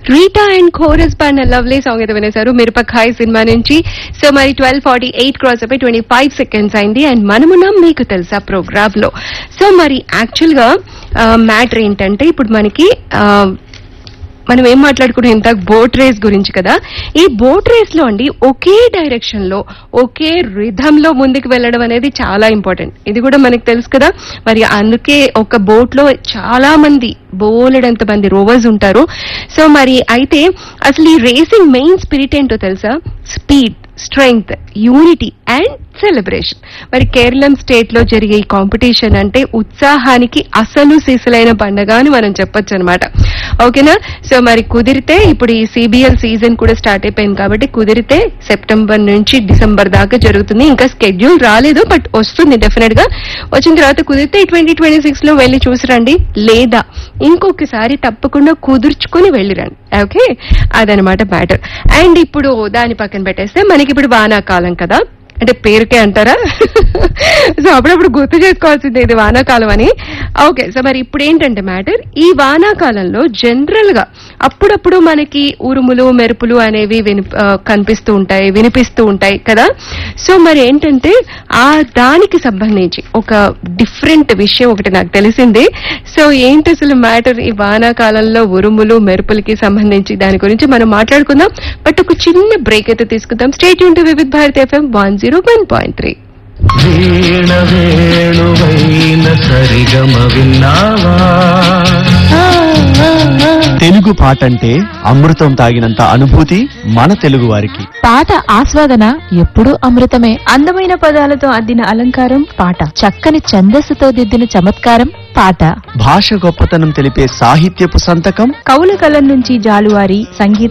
Rita and chorus band lovely song అయితే వినేశారు Mirapakay cinema నుంచి సో మరి ట్వెల్వ్ ఫార్టీ ఎయిట్ క్రాస్ అయిపోయి ట్వంటీ ఫైవ్ సెకండ్స్ అయింది అండ్ మనమున్నాం మీకు తెలుసా ప్రోగ్రామ్ లో సో మరి యాక్చువల్ గా మ్యాటర్ ఏంటంటే ఇప్పుడు మనకి ఆ, మనం ఏం మాట్లాడుకున్నాం ఇంత బోట్ రేస్ గురించి కదా ఈ బోట్ రేస్ లో అండి ఒకే డైరెక్షన్ లో ఒకే రిధమ్ లో ముందుకు వెళ్ళడం అనేది చాలా ఇంపార్టెంట్ ఇది కూడా మనకి తెలుసు కదా మరి అందుకే ఒక బోట్ లో చాలా మంది బోలెడంత మంది రోవర్స్ ఉంటారు సో మరి అయితే అసలు ఈ రేసింగ్ మెయిన్ స్పిరిట్ ఏంటో తెలుసా speed strength unity and celebration మరి కేరళం స్టేట్ లో జరిగే ఈ కాంపిటీషన్ అంటే ఉత్సాహానికి అసలు సీసలైన పండగ అని మనం చెప్పొచ్చు అనమాట ఓకేనా సో మరి కుదిరితే ఇప్పుడు ఈ సిబిఎల్ సీజన్ కూడా స్టార్ట్ అయిపోయింది కాబట్టి కుదిరితే సెప్టెంబర్ నుంచి డిసెంబర్ దాకా జరుగుతుంది ఇంకా స్కెడ్యూల్ రాలేదు బట్ వస్తుంది డెఫినెట్ గా వచ్చిన తర్వాత కుదిరితే ట్వంటీ ట్వంటీ సిక్స్ లో వెళ్ళి చూసిరండి లేదా ఇంకొకసారి తప్పకుండా కుదుర్చుకుని వెళ్ళిరండి ఓకే అదనమాట మ్యాటర్ అండ్ ఇప్పుడు దాని పక్కన పెట్టేస్తే మనకి ఇప్పుడు వానాకాలం కదా అంటే పేరుకే అంటారా సో అప్పుడప్పుడు గుర్తు చేసుకోవాల్సింది ఇది వానాకాలం అని ఓకే సో మరి ఇప్పుడు ఏంటంటే మ్యాటర్ ఈ వానాకాలంలో జనరల్ గా అప్పుడప్పుడు మనకి ఉరుములు మెరుపులు అనేవి విని ఆ, కనిపిస్తూ ఉంటాయి వినిపిస్తూ ఉంటాయి కదా సో మరి ఏంటంటే ఆ దానికి సంబంధించి ఒక డిఫరెంట్ విషయం ఒకటి నాకు తెలిసింది సో ఏంటి అసలు మ్యాటర్ ఈ వానాకాలంలో ఉరుములు మెరుపులకి సంబంధించి దాని గురించి మనం మాట్లాడుకుందాం బట్ ఒక చిన్న బ్రేక్ అయితే తీసుకుందాం స్టేట్ యూన్ to Vividh Bharati FM one zero one point three వీణ వేణువైన సరిగమ విన్నావా తెలుగు పాట అంటే అమృతం తాగినంత అనుభూతి మన తెలుగు వారికి పాట ఆస్వాదన ఎప్పుడూ అమృతమే అందమైన పదాలతో అద్దిన అలంకారం పాట చక్కని ఛందస్సుతో దిద్దిన చమత్కారం పాట భాష గొప్పతనం తెలిపే సాహిత్యపు సంతకం కవుల కలం నుంచి జాలువారి సంగీత